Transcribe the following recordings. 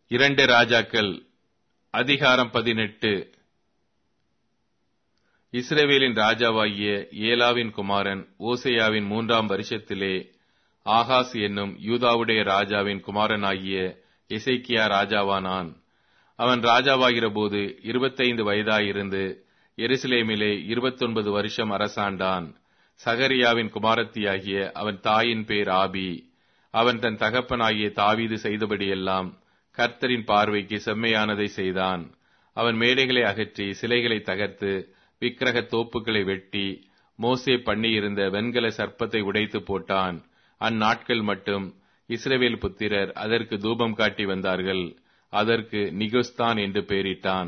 இரண்டு ராஜாக்கள் அதிகாரம் பதினெட்டு இஸ்ரவேலின் ராஜாவாகிய ஏலாவின் குமாரன் ஓசேயாவின் மூன்றாம் வருஷத்திலே ஆகாஸ் என்னும் யூதாவுடைய ராஜாவின் குமாரனாகிய எசேக்கியா ராஜாவானான் அவன் ராஜாவாகிற போது இருபத்தைந்து வயதாயிருந்து எருசலேமிலே இருபத்தொன்பது வருஷம் அரசாண்டான் சகரியாவின் குமாரத்தியாகிய அவன் தாயின் பேர் ஆபி அவன் தன் தகப்பனாகிய தாவீது செய்தபடியெல்லாம் கர்த்தரின் பார்வைக்கு செம்மையானதை செய்தான் அவன் மேடைகளை அகற்றி சிலைகளை தகர்த்து விக்கிரக தோப்புகளை வெட்டி மோசே பண்ணியிருந்த வெண்கல சர்ப்பத்தை உடைத்து போட்டான் அந்நாட்கள் மட்டும் இஸ்ரவேல் புத்திரர் அதற்கு தூபம் காட்டி வந்தார்கள் அதற்கு நிகுஸ்தான் என்று பெயரிட்டான்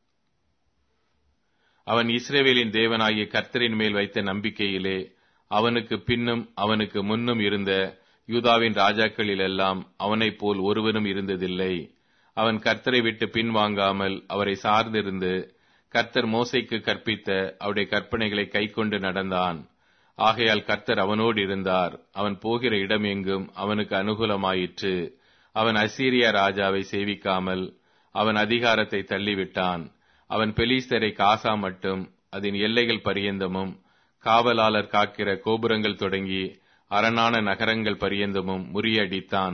அவன் இஸ்ரேவேலின் தேவனாகிய கர்த்தரின் மேல் வைத்த நம்பிக்கையிலே அவனுக்கு பின்னும் அவனுக்கு முன்னும் இருந்த யூதாவின் ராஜாக்களிலெல்லாம் அவனைப் போல் ஒருவனும் இருந்ததில்லை அவன் கர்த்தரை விட்டு பின்வாங்காமல் அவரை சார்ந்திருந்து கர்த்தர் மோசைக்கு கற்பித்த அவருடைய கற்பனைகளை கைக்கொண்டு நடந்தான் ஆகையால் கர்த்தர் அவனோடு இருந்தார் அவன் போகிற இடம் எங்கும் அவனுக்கு அனுகூலமாயிற்று அவன் அசீரியா ராஜாவை சேவிக்காமல் அவன் அதிகாரத்தை தள்ளிவிட்டான் அவன் பெலிஸ்தரை காசா மட்டும் அதன் எல்லைகள் பரியந்தமும் காவலாளர் காக்கிற கோபுரங்கள் தொடங்கி அரணான நகரங்கள் பரியந்தமும் முறியடித்தான்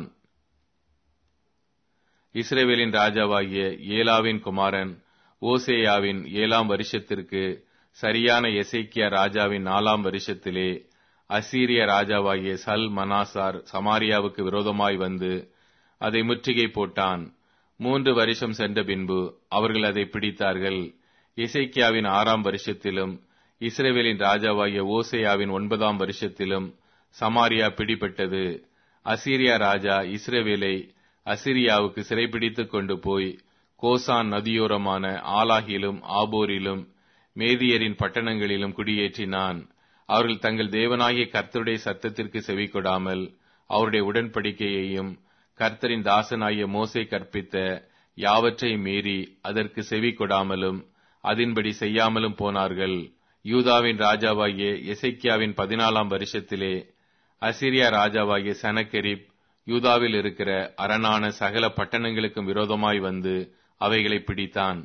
இஸ்ரேவேலின் ராஜாவாகிய ஏலாவின் குமாரன் ஓசேயாவின் ஏழாம் வருஷத்திற்கு சரியான எசேக்கியா ராஜாவின் நாலாம் வருஷத்திலே அசீரிய ராஜாவாகிய சல் மனாசார் சமாரியாவுக்கு விரோதமாய் வந்து அதை முற்றுகை போட்டான் மூன்று வருஷம் சென்ற பின்பு அவர்கள் அதை பிடித்தார்கள் இசைக்கியாவின் ஆறாம் வருஷத்திலும் இஸ்ரேவேலின் ராஜாவாகிய ஓசேயாவின் ஒன்பதாம் வருஷத்திலும் சமாரியா பிடிபட்டது அசீரியா ராஜா இஸ்ரேவேலை அசிரியாவுக்கு சிறைபிடித்துக் கொண்டு போய் கோசான் நதியோரமான ஆலாகிலும் ஆபோரிலும் மேதியரின் பட்டணங்களிலும் குடியேற்றினான் அவர்கள் தங்கள் தேவனாகிய கர்த்தருடைய சத்தத்திற்கு செவிக்கொடாமல் அவருடைய உடன்படிக்கையையும் கர்த்தரின் தாசனாகிய மோசை கற்பித்த யாவற்றை மீறி அதற்கு செவி கொடாமலும் அதன்படி செய்யாமலும் போனார்கள் யூதாவின் ராஜாவாகிய எசைக்கியாவின் பதினாலாம் வருஷத்திலே அசிரியா ராஜாவாகிய சனக்கெரிப் யூதாவில் இருக்கிற அரணான சகல பட்டணங்களுக்கும் விரோதமாய் வந்து அவைகளை பிடித்தான்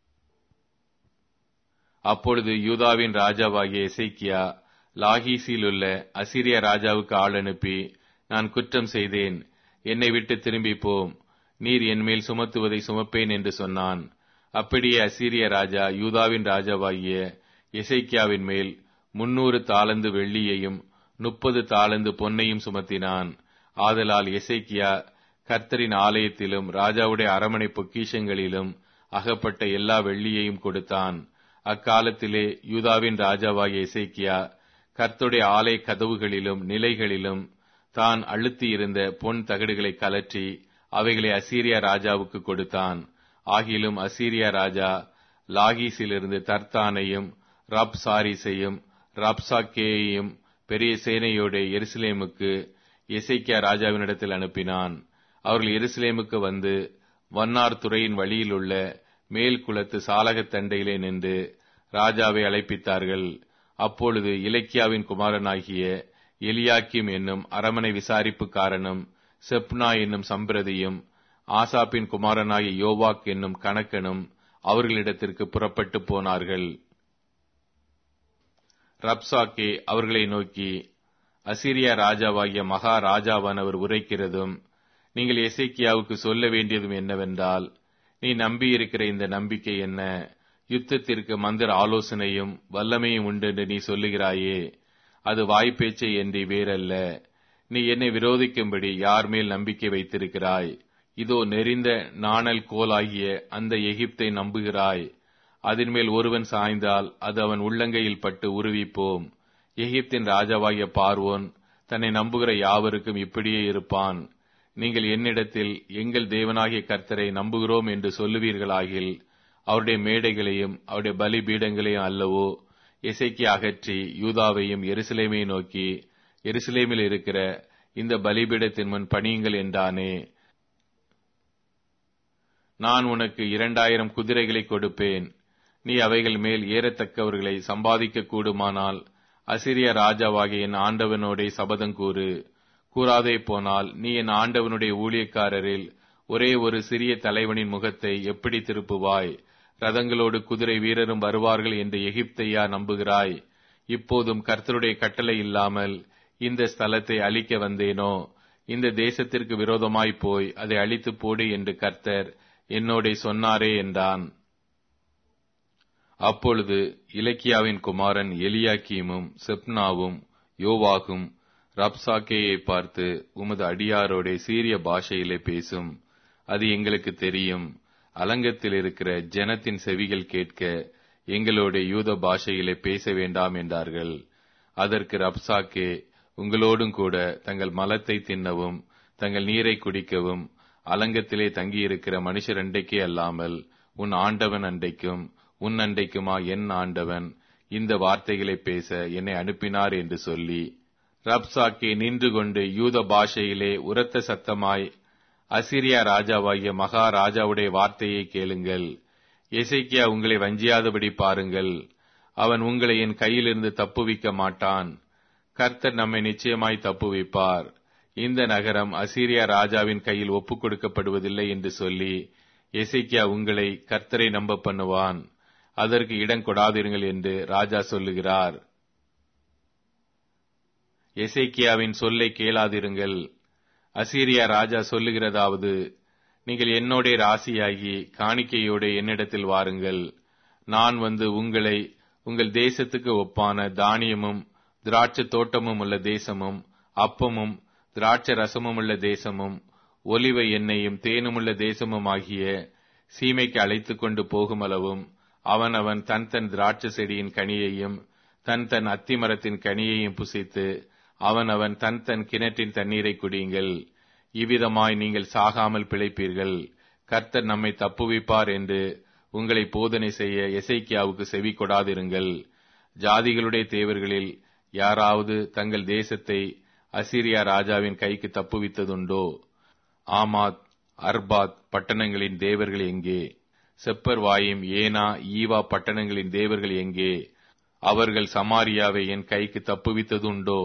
அப்பொழுது யூதாவின் ராஜாவாகிய எசைக்கியா லாகீசில் உள்ள அசிரியா ராஜாவுக்கு ஆள் அனுப்பி நான் குற்றம் செய்தேன் என்னை விட்டு திரும்பி போம் நீர் என்மேல் சுமத்துவதை சுமப்பேன் என்று சொன்னான் அப்படியே அசீரிய ராஜா யூதாவின் ராஜாவாகிய எசைக்கியாவின் மேல் முன்னூறு தாளந்து வெள்ளியையும் முப்பது தாளந்து பொன்னையும் சுமத்தினான் ஆதலால் எசைக்கியா கர்த்தரின் ஆலயத்திலும் ராஜாவுடைய அரமனை பொக்கிஷங்களிலும் அகப்பட்ட எல்லா வெள்ளியையும் கொடுத்தான் அக்காலத்திலே யூதாவின் ராஜாவாகிய எசேக்கியா கர்த்தருடைய ஆலய கதவுகளிலும் நிலைகளிலும் தான் அழுத்தியிருந்த பொன் தகடுகளை கலற்றி அவைகளை அசீரியா ராஜாவுக்கு கொடுத்தான் ஆகிலும் அசீரியா ராஜா லாகீஸிலிருந்து தர்த்தானையும் ரப் சாரிஸையும் ரப்சாக்கேயையும் பெரிய சேனையோட எருசலேமுக்கு எசைக்கியா ராஜாவினிடத்தில் அனுப்பினான் அவர்கள் எருசலேமுக்கு வந்து வன்னார் துறையின் வழியில் உள்ள மேல் குளத்து சாலகத் தண்டையிலே நின்று ராஜாவை அழைப்பித்தார்கள் அப்பொழுது இலக்கியாவின் குமாரனாகிய எலியாக்கிம் என்னும் அரமனை விசாரிப்புக்காரனும் செப்னா என்னும் சம்பிரதியும் ஆசாப்பின் குமாரனாகிய யோவாக் என்னும் கணக்கனும் அவர்களிடத்திற்கு புறப்பட்டு போனார்கள் ரப்சாக்கே அவர்களை நோக்கி அசிரியா ராஜாவாகிய மகா ராஜாவானவர் உரைக்கிறதும் நீங்கள் எசேக்கியாவுக்கு சொல்ல வேண்டியதும் என்னவென்றால் நீ நம்பியிருக்கிற இந்த நம்பிக்கை என்ன யுத்தத்திற்கு மந்திர ஆலோசனையும் வல்லமையும் உண்டு என்று நீ சொல்லுகிறாயே அது வாய்ப்பேச்சை என்று வேறல்ல நீ என்னை விரோதிக்கும்படி யார் மேல் நம்பிக்கை வைத்திருக்கிறாய் இதோ நெறிந்த நாணல் கோலாகிய அந்த எகிப்தை நம்புகிறாய் அதன் மேல் ஒருவன் சாய்ந்தால் அது அவன் உள்ளங்கையில் பட்டு உருவிப்போம் எகிப்தின் ராஜாவாகிய பார்வோன் தன்னை நம்புகிற யாவருக்கும் இப்படியே இருப்பான் நீங்கள் என்னிடத்தில் எங்கள் தேவனாகிய கர்த்தரை நம்புகிறோம் என்று சொல்லுவீர்களாகில் அவருடைய மேடைகளையும் அவருடைய பலிபீடங்களையும் அல்லவோ இசைக்கு அகற்றி யூதாவையும் எருசலேமையும் நோக்கி எருசலேமில் இருக்கிற இந்த பலிபீடத்தின் முன் பணியுங்கள் என்றானே நான் உனக்கு இரண்டாயிரம் குதிரைகளை கொடுப்பேன் நீ அவைகள் மேல் ஏறத்தக்கவர்களை சம்பாதிக்க கூடுமானால் அசிரிய ராஜாவாகிய என் ஆண்டவனோடே சபதம் கூறு கூறாதே போனால் நீ என் ஆண்டவனுடைய ஊழியக்காரரில் ஒரே ஒரு சிறிய தலைவனின் முகத்தை எப்படி திருப்புவாய் ரதங்களோடு குதிரை வீரரும் வருவார்கள் என்று எகிப்தையா நம்புகிறாய் இப்போதும் கர்த்தருடைய கட்டளை இல்லாமல் இந்த ஸ்தலத்தை அழிக்க வந்தேனோ இந்த தேசத்திற்கு விரோதமாய் போய் அதை அழித்து போடு என்று கர்த்தர் என்னோடே சொன்னாரே என்றான் அப்பொழுது இலக்கியாவின் குமாரன் எலியாக்கீமும் செப்னாவும் யோவாகும் ரப்சாக்கேயை பார்த்து உமது அடியாரோடே சீரிய பாஷையிலே பேசும் அது எங்களுக்கு தெரியும் அலங்கத்தில் இருக்கிற ஜனத்தின் செவிகள் கேட்க எங்களோட யூத பாஷையிலே பேச வேண்டாம் என்றார்கள் அதற்கு ரப்சாக்கே உங்களோடும் கூட தங்கள் மலத்தை தின்னவும் தங்கள் நீரை குடிக்கவும் அலங்கத்திலே தங்கியிருக்கிற மனுஷர் அண்டைக்கே அல்லாமல் உன் ஆண்டவன் அண்டைக்கும் உன் அண்டைக்குமா என் ஆண்டவன் இந்த வார்த்தைகளை பேச என்னை அனுப்பினார் என்று சொல்லி ரப்சாக்கே நின்று கொண்டு யூத பாஷையிலே உரத்த சத்தமாய் அசிரியா ராஜாவாகிய மகாராஜாவுடைய வார்த்தையை கேளுங்கள் எசைக்கியா உங்களை வஞ்சியாதபடி பாருங்கள் அவன் உங்களை என் கையிலிருந்து தப்புவிக்க மாட்டான் கர்த்தர் நம்மை நிச்சயமாய் தப்புவிப்பார் இந்த நகரம் அசீரியா ராஜாவின் கையில் ஒப்புக் கொடுக்கப்படுவதில்லை என்று சொல்லி எசைக்கியா உங்களை கர்த்தரை நம்ப பண்ணுவான் அதற்கு இடம் கொடாதிருங்கள் என்று ராஜா சொல்லுகிறார் எசைக்கியாவின் சொல்லை கேளாதிருங்கள் அசீரியா ராஜா சொல்லுகிறதாவது நீங்கள் என்னோடே ராசியாகி காணிக்கையோட என்னிடத்தில் வாருங்கள் நான் வந்து உங்களை உங்கள் தேசத்துக்கு ஒப்பான தானியமும் திராட்சை தோட்டமும் உள்ள தேசமும் அப்பமும் திராட்சை ரசமும் உள்ள தேசமும் ஒலிவ எண்ணெயும் தேனுமுள்ள தேசமும் ஆகிய சீமைக்கு அழைத்து கொண்டு போகுமளவும் அவன் அவன் தன் தன் திராட்சை செடியின் கனியையும் தன் தன் அத்திமரத்தின் கனியையும் புசித்து அவன் அவன் தன் தன் கிணற்றின் தண்ணீரை குடியுங்கள் இவ்விதமாய் நீங்கள் சாகாமல் பிழைப்பீர்கள் கர்த்தர் நம்மை தப்புவிப்பார் என்று உங்களை போதனை செய்ய எசைக்கியாவுக்கு செவி கொடாதிருங்கள் ஜாதிகளுடைய தேவர்களில் யாராவது தங்கள் தேசத்தை அசிரியா ராஜாவின் கைக்கு தப்புவித்ததுண்டோ ஆமாத் அர்பாத் பட்டணங்களின் தேவர்கள் எங்கே செப்பர்வாயும் ஏனா ஈவா பட்டணங்களின் தேவர்கள் எங்கே அவர்கள் சமாரியாவை என் கைக்கு தப்புவித்ததுண்டோ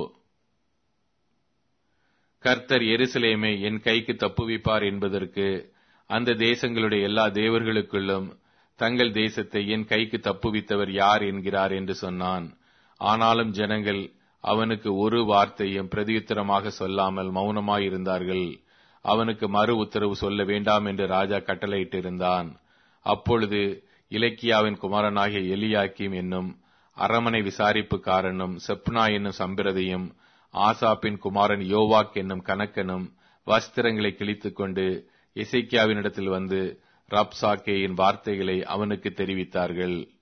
கர்த்தர் எருசலேமை என் கைக்கு தப்புவிப்பார் என்பதற்கு அந்த தேசங்களுடைய எல்லா தேவர்களுக்குள்ளும் தங்கள் தேசத்தை என் கைக்கு தப்புவித்தவர் யார் என்கிறார் என்று சொன்னான் ஆனாலும் ஜனங்கள் அவனுக்கு ஒரு வார்த்தையும் பிரதியுத்தரமாக சொல்லாமல் மௌனமாயிருந்தார்கள் அவனுக்கு மறு உத்தரவு சொல்ல வேண்டாம் என்று ராஜா கட்டளையிட்டிருந்தான் அப்பொழுது இலக்கியாவின் குமாரனாகிய எலியாக்கிம் என்னும் அரமனை விசாரிப்புக்காரனும் செப்னா என்னும் சம்பிரதையும் ஆசாப்பின் குமாரன் யோவாக் என்னும் கணக்கனும் வஸ்திரங்களை கிழித்துக் கொண்டு இசைக்கியாவினிடத்தில் வந்து ரப்சாக்கேயின் வார்த்தைகளை அவனுக்கு தெரிவித்தார்கள்